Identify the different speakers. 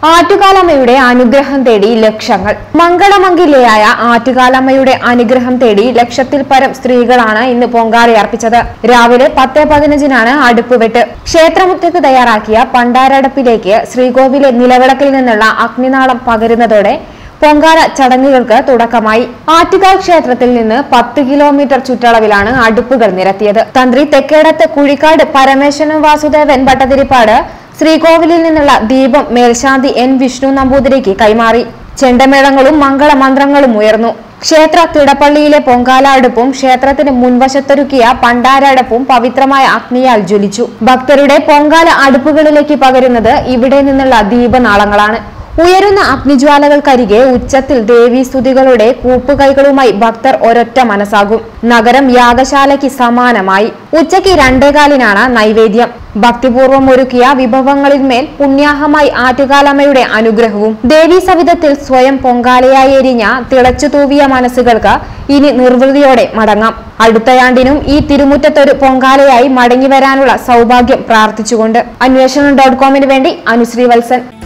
Speaker 1: ആറ്റുകാലമ്മയുടെ അനുഗ്രഹം തേടി ലക്ഷങ്ങൾ മംഗളമംഗിലയായ ആറ്റുകാലമ്മയുടെ അനുഗ്രഹം തേടി ലക്ഷത്തിൽ പരം സ്ത്രീകളാണ് ഇന്ന് പൊങ്കാലയർപ്പിച്ചത് രാവിലെ പത്ത് പതിനഞ്ചിനാണ് അടുപ്പ് വെട്ട് ക്ഷേത്രമുറ്റത്ത് തയ്യാറാക്കിയ പണ്ടാരടപ്പിലേക്ക് ശ്രീകോവിലെ നിലവിളക്കിൽ നിന്നുള്ള അഗ്നിനാളം പകരുന്നതോടെ പൊങ്കാല ചടങ്ങുകൾക്ക് തുടക്കമായി ആറ്റുകാൽ ക്ഷേത്രത്തിൽ നിന്ന് പത്ത് കിലോമീറ്റർ ചുറ്റളവിലാണ് അടുപ്പുകൾ നിരത്തിയത് തന്ത്രി തെക്കേടത്ത് കുഴിക്കാട് പരമേശ്വരൻ വാസുദേവൻ ഭട്ടതിരിപ്പാട് ശ്രീകോവിലിൽ നിന്നുള്ള ദീപം മേൽശാന്തി എൻ വിഷ്ണു നമ്പൂതിരിക്ക് കൈമാറി ചെണ്ടമേളങ്ങളും മംഗളമന്ത്രങ്ങളും ഉയർന്നു ക്ഷേത്ര തിടപ്പള്ളിയിലെ പൊങ്കാല അടുപ്പും ക്ഷേത്രത്തിന് മുൻവശത്തൊരുക്കിയ പണ്ടാരടപ്പും പവിത്രമായ അഗ്നിയാൽ ജ്വലിച്ചു ഭക്തരുടെ പൊങ്കാല അടുപ്പുകളിലേക്ക് പകരുന്നത് ഇവിടെ നിന്നുള്ള ദീപനാളങ്ങളാണ് ഉയരുന്ന അഗ്നിജ്വാലകൾക്കരികെ ഉച്ചത്തിൽ ദേവീസ്തുതികളുടെ കൂപ്പുകൈകളുമായി ഭക്തർ ഒരൊറ്റ മനസ്സാകും നഗരം യാഗശാലയ്ക്ക് സമാനമായി ഉച്ചയ്ക്ക് രണ്ടേകാലിനാണ് നൈവേദ്യം ഭക്തിപൂർവ്വം ഒരുക്കിയ വിഭവങ്ങളിന്മേൽ പുണ്യാഹമായി ആറ്റുകാലമ്മയുടെ അനുഗ്രഹവും ദേവീ സവിധത്തിൽ സ്വയം പൊങ്കാലയായി എരിഞ്ഞ തിളച്ചു തൂവിയ മനസ്സുകൾക്ക് ഇനി നിർവൃതിയോടെ മടങ്ങാം അടുത്തയാണ്ടിനും ഈ തിരുമുറ്റത്തൊരു പൊങ്കാലയായി മടങ്ങി വരാനുള്ള സൗഭാഗ്യം പ്രാർത്ഥിച്ചുകൊണ്ട് അന്വേഷണം ഡോട്ട് കോമിന് വേണ്ടി അനുശ്രീ വത്സൻ